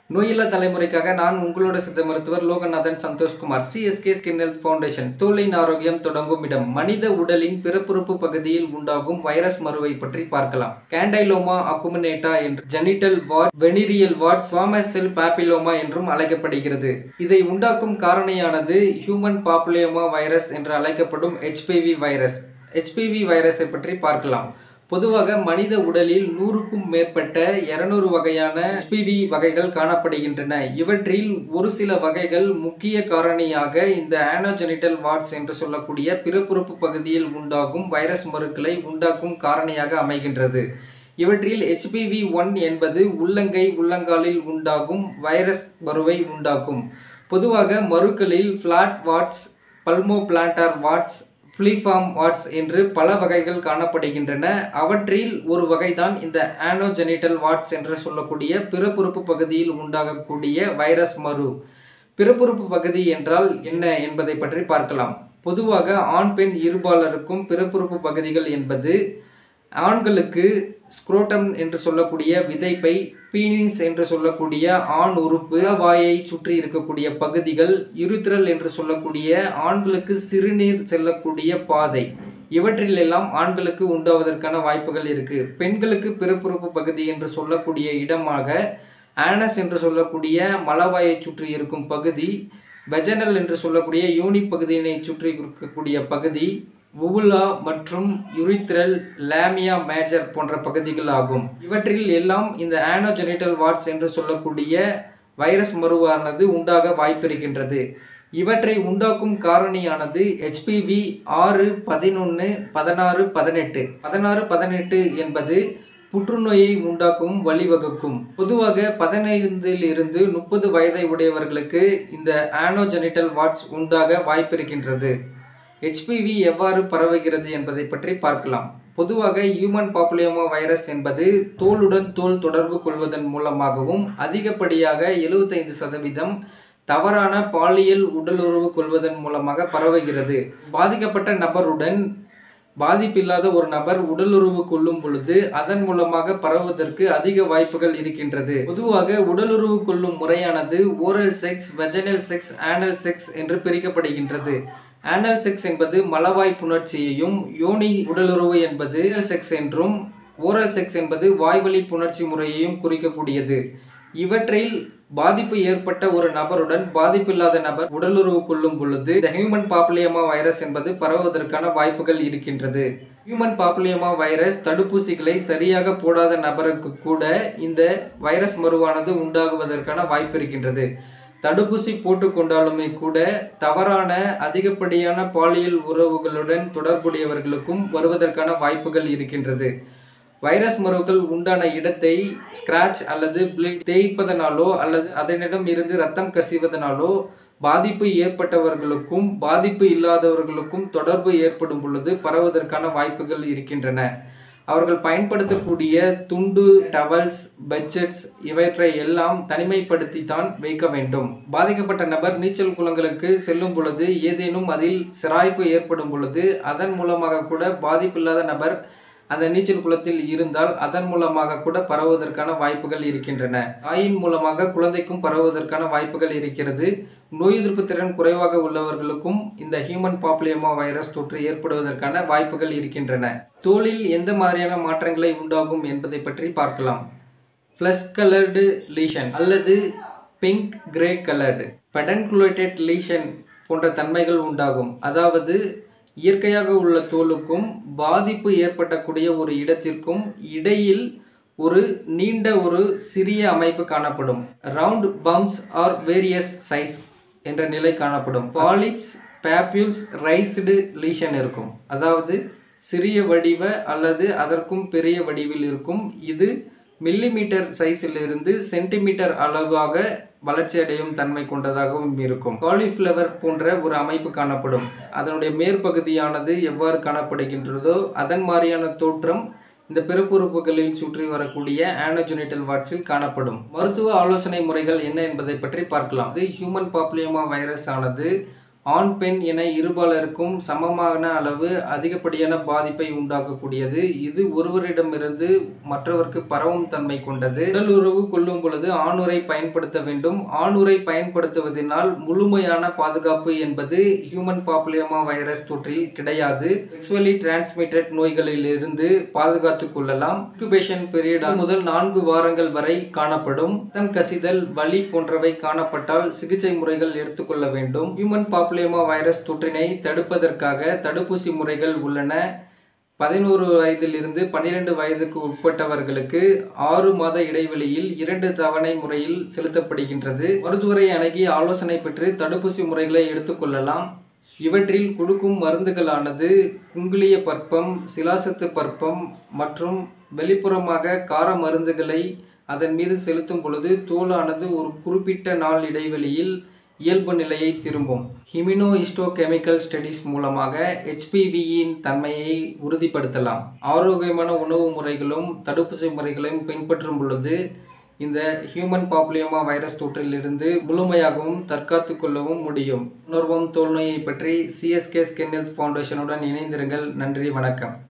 நோயில்லா தலைமுறைக்காக நான் உங்களோட சித்த மருத்துவர் Loganathan Santhoshkumar CSK skin health foundation தோலின் ஆரோக்கியம் தொடங்கும் இடம் மனித உடலின் பிறப்புறுப்பு பகுதியில் உண்டாகும் வைரஸ் மருவை பற்றி பார்க்கலாம் கேண்டைலோமா அக்குமினேட்டா என்று genital wart venereal wart squamous cell papilloma என்றும் அழைக்கப்படுகிறது இதை உண்டாக்கும் காரணியானது ஹியூமன் பாப்புலேமா வைரஸ் என்று அழைக்கப்படும் ஹெச்பிவி வைரஸ் ஹெச்பிவி வைரஸை பற்றி பார்க்கலாம் பொதுவாக மனித உடலில் நூறுக்கும் மேற்பட்ட இருநூறு வகையான HPV வகைகள் காணப்படுகின்றன இவற்றில் ஒரு சில வகைகள் முக்கிய காரணியாக இந்த ஆனோஜெனிட்டல் வார்ட்ஸ் என்று சொல்லக்கூடிய பிறப்புறுப்பு பகுதியில் உண்டாகும் வைரஸ் மருக்களை உண்டாக்கும் காரணியாக அமைகின்றது இவற்றில் HPV ஒன் என்பது உள்ளங்கை உள்ளங்காலில் உண்டாகும் வைரஸ் மருவை உண்டாக்கும் பொதுவாக மருக்களில் flat warts palmoplantar warts filiform warts என்று பல வகைகள் காணப்படுகின்றன அவற்றில் ஒரு வகைதான் இந்த ஆனோஜெனிட்டல் வாட்ஸ் என்று சொல்லக்கூடிய பிறப்புறுப்பு பகுதியில் உண்டாகக்கூடிய வைரஸ் மரு பிறப்புறுப்பு பகுதி என்றால் என்ன என்பதை பற்றி பார்க்கலாம் பொதுவாக ஆண் பெண் இருபாலருக்கும் பிறப்புறுப்பு பகுதிகள் என்பது ஆண்களுக்கு ஸ்க்ரோட்டம் என்று சொல்லக்கூடிய விதைப்பை பீனிஸ் என்று சொல்லக்கூடிய ஆண் உறுப்பு வாயை சுற்றி இருக்கக்கூடிய பகுதிகள் இருத்திரல் என்று சொல்லக்கூடிய ஆண்களுக்கு சிறுநீர் செல்லக்கூடிய பாதை இவற்றிலெல்லாம் ஆண்களுக்கு உண்டாவதற்கான வாய்ப்புகள் இருக்கு பெண்களுக்கு பிறப்புறுப்பு பகுதி என்று சொல்லக்கூடிய இடமாக ஆனஸ் என்று சொல்லக்கூடிய மலவாயை சுற்றி இருக்கும் பகுதி வெஜனல் என்று சொல்லக்கூடிய யூனி பகுதியினை சுற்றி இருக்கக்கூடிய பகுதி உவுலா மற்றும் யுரித்ரல் லேமியா மேஜர் போன்ற பகுதிகள் ஆகும் இவற்றில் எல்லாம் இந்த ஆனோஜெனிட்டல் வாட்ஸ் என்று சொல்லக்கூடிய வைரஸ் மருவானது உண்டாக வாய்ப்பிருக்கின்றது இவற்றை உண்டாக்கும் காரணியானது ஹெச்பிவி ஆறு பதினொன்று பதினாறு பதினெட்டு பதினாறு பதினெட்டு என்பது புற்றுநோயை உண்டாக்கும் வழிவகுக்கும் பொதுவாக பதினைந்தில் இருந்து முப்பது வயதை உடையவர்களுக்கு இந்த ஆனோஜெனிட்டல் வாட்ஸ் உண்டாக வாய்ப்பிருக்கின்றது ஹெச்பிவி எவ்வாறு பரவுகிறது என்பதை பற்றி பார்க்கலாம் பொதுவாக ஹியூமன் பாப்புலேமா வைரஸ் என்பது தோலுடன் தோல் தொடர்பு கொள்வதன் மூலமாகவும் அதிகப்படியாக எழுபத்தைந்து சதவீதம் தவறான பாலியல் உடலுறவு கொள்வதன் மூலமாக பரவுகிறது பாதிக்கப்பட்ட நபருடன் பாதிப்பில்லாத ஒரு நபர் உடலுறவு கொள்ளும் பொழுது அதன் மூலமாக பரவுவதற்கு அதிக வாய்ப்புகள் இருக்கின்றது பொதுவாக உடலுறவு கொள்ளும் முறையானது oral sex vaginal sex anal sex என்று பிரிக்கப்படுகின்றது ஆனல் செக்ஸ் என்பது மலவாய் புணர்ச்சியையும் யோனி உடலுறவு என்பது செக்ஸ் என்றும் ஓரல் செக்ஸ் என்பது வாய்வழி புணர்ச்சி முறையையும் குறிக்கக்கூடியது இவற்றில் பாதிப்பு ஏற்பட்ட ஒரு நபருடன் பாதிப்பில்லாத நபர் உடலுறவு கொள்ளும் பொழுது இந்த ஹியூமன் பாப்புலேமா வைரஸ் என்பது பரவுவதற்கான வாய்ப்புகள் இருக்கின்றது ஹியூமன் பாப்புலேமா வைரஸ் தடுப்பூசிகளை சரியாக போடாத நபருக்கு கூட இந்த வைரஸ் மருவானது உண்டாகுவதற்கான வாய்ப்பு இருக்கின்றது தடுப்பூசி போட்டுக்கொண்டாலுமே கூட தவறான அதிகப்படியான பாலியல் உறவுகளுடன் தொடர்புடையவர்களுக்கும் வருவதற்கான வாய்ப்புகள் இருக்கின்றது வைரஸ் மருவுகள் உண்டான இடத்தை ஸ்கிராச் அல்லது பிளிட் தேய்ப்பதனாலோ அல்லது அதனிடம் இருந்து ரத்தம் கசிவதனாலோ பாதிப்பு ஏற்பட்டவர்களுக்கும் பாதிப்பு இல்லாதவர்களுக்கும் தொடர்பு ஏற்படும் பொழுது பரவுவதற்கான வாய்ப்புகள் இருக்கின்றன அவர்கள் பயன்படுத்தக்கூடிய துண்டு டவல்ஸ் பெட்ஜெட்ஸ் இவற்றை எல்லாம் தனிமைப்படுத்தி தான் வைக்க வேண்டும் பாதிக்கப்பட்ட நபர் நீச்சல் குளங்களுக்கு செல்லும் பொழுது ஏதேனும் அதில் சிராய்ப்பு ஏற்படும் பொழுது அதன் மூலமாக கூட பாதிப்பில்லாத நபர் அந்த நீச்சல் குளத்தில் இருந்தால் அதன் மூலமாக கூட பரவுவதற்கான வாய்ப்புகள் இருக்கின்றன தாயின் மூலமாக குழந்தைக்கும் பரவுவதற்கான வாய்ப்புகள் இருக்கிறது நோய் எதிர்ப்பு திறன் குறைவாக உள்ளவர்களுக்கும் இந்த ஹியூமன் பாப்புலேமா வைரஸ் தொற்று ஏற்படுவதற்கான வாய்ப்புகள் இருக்கின்றன தோலில் எந்த மாதிரியான மாற்றங்களை உண்டாகும் என்பதை பற்றி பார்க்கலாம் ஃப்ளஷ் கலர்டு லீஷன் அல்லது pink grey coloured pedunculated lesion போன்ற தன்மைகள் உண்டாகும் அதாவது இயற்கையாக உள்ள தோலுக்கும் பாதிப்பு ஏற்படக்கூடிய ஒரு இடத்திற்கும் இடையில் ஒரு நீண்ட ஒரு சிறிய அமைப்பு காணப்படும் round bumps are various size என்ற நிலை காணப்படும் பாலிப்ஸ் பேப்யூல்ஸ் ரைஸ்டு லீஷன் இருக்கும் அதாவது சிறிய வடிவ அல்லது அதற்கும் பெரிய வடிவில் இருக்கும் இது மில்லிமீட்டர் சைஸில் இருந்து சென்டிமீட்டர் அளவாக வளர்ச்சி அடையும் தன்மை கொண்டதாகவும் இருக்கும் காலிஃப்ளவர் போன்ற ஒரு அமைப்பு காணப்படும் அதனுடைய மேற்பகுதியானது எவ்வாறு காணப்படுகின்றதோ அதன் மாதிரியான தோற்றம் இந்த பிறப்புறுப்புகளில் சுற்றி வரக்கூடிய ஆனோஜெனிட்டல் வாட்ஸில் காணப்படும் மருத்துவ ஆலோசனை முறைகள் என்ன என்பதை பற்றி பார்க்கலாம் இது ஹியூமன் பாப்புலேமா வைரஸ் ஆனது ஆண் பெண் என இருபாலருக்கும் சமமான அளவு அதிகப்படியான பாதிப்பை உண்டாக்கக்கூடியது இது ஒருவரிடமிருந்து மற்றவருக்கு பரவும் தன்மை கொண்டது உடல் உறவு கொள்ளும் பொழுது ஆணுரை பயன்படுத்த வேண்டும் ஆணுரை பயன்படுத்துவதனால் முழுமையான பாதுகாப்பு என்பது ஹியூமன் பாப்புலேமா வைரஸ் தொற்றில் கிடையாது செக்ஸுவலி டிரான்ஸ்மிட்டட் நோய்களிலிருந்து பாதுகாத்துக் கொள்ளலாம் இன்குபேஷன் பீரியட் முதல் நான்கு வாரங்கள் வரை காணப்படும் ரத்தம் கசிதல் வலி போன்றவை காணப்பட்டால் சிகிச்சை முறைகள் எடுத்துக்கொள்ள வேண்டும் ஹியூமன் பாப்புலேமா வைரஸ் தொற்றினை தடுப்பதற்காக தடுப்பூசி முறைகள் உள்ளன பதினோரு வயதிலிருந்து பன்னிரண்டு வயதுக்கு உட்பட்டவர்களுக்கு ஆறு மாத இடைவெளியில் இரண்டு தவணை முறையில் செலுத்தப்படுகின்றது மருத்துவரை அணுகி ஆலோசனை பெற்று தடுப்பூசி முறைகளை எடுத்துக்கொள்ளலாம் இவற்றில் கொடுக்கும் மருந்துகளானது குங்குளிய பற்பம் சிலாசத்து பற்பம் மற்றும் வெளிப்புறமாக கார மருந்துகளை அதன் மீது செலுத்தும் பொழுது தோலானது ஒரு குறிப்பிட்ட நாள் இடைவெளியில் இயல்பு நிலையை திரும்பும் ஹிமினோ கெமிக்கல் ஸ்டடிஸ் மூலமாக ஹெச்பிவியின் தன்மையை உறுதிப்படுத்தலாம் ஆரோக்கியமான உணவு முறைகளும் தடுப்பூசி முறைகளையும் பின்பற்றும் பொழுது இந்த ஹியூமன் பாப்புலியோமா வைரஸ் தொற்றிலிருந்து முழுமையாகவும் தற்காத்து கொள்ளவும் முடியும் உணர்வம் தோல்நோயை பற்றி சிஎஸ்கே ஸ்கின் ஹெல்த் ஃபவுண்டேஷனுடன் இணைந்திருங்கள் நன்றி வணக்கம்